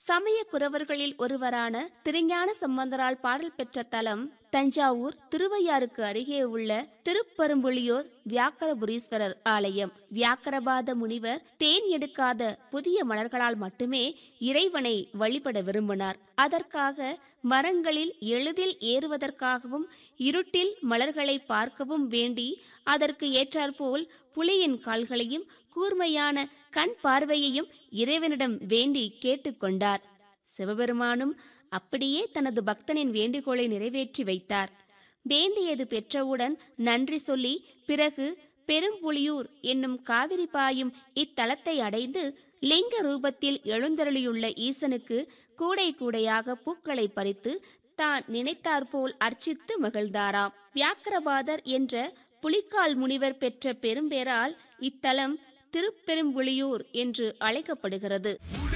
சமய குறவர்களில் ஒருவரான திருஞான சம்பந்தரால் பாடல் பெற்ற தலம் தஞ்சாவூர் திருவையாறுக்கு அருகே உள்ள திருப்பெரும்புலியூர் வியாக்கரபுரீஸ்வரர் ஆலயம் வியாக்கரபாத முனிவர் தேன் எடுக்காத புதிய மலர்களால் மட்டுமே இறைவனை வழிபட விரும்பினார் அதற்காக மரங்களில் எளிதில் ஏறுவதற்காகவும் இருட்டில் மலர்களை பார்க்கவும் வேண்டி அதற்கு ஏற்றாற்போல் புலியின் கால்களையும் கூர்மையான கண் பார்வையையும் இறைவனிடம் வேண்டி கேட்டுக்கொண்டார் சிவபெருமானும் அப்படியே தனது பக்தனின் வேண்டுகோளை நிறைவேற்றி வைத்தார் வேண்டியது பெற்றவுடன் நன்றி சொல்லி பிறகு பெரும்புலியூர் என்னும் காவிரி பாயும் இத்தலத்தை அடைந்து லிங்க ரூபத்தில் எழுந்தருளியுள்ள ஈசனுக்கு கூடை கூடையாக பூக்களை பறித்து தான் நினைத்தாற்போல் அர்ச்சித்து மகிழ்ந்தாராம் வியாக்கரபாதர் என்ற புலிக்கால் முனிவர் பெற்ற பெரும்பேரால் இத்தலம் திருப்பெரும்புலியூர் என்று அழைக்கப்படுகிறது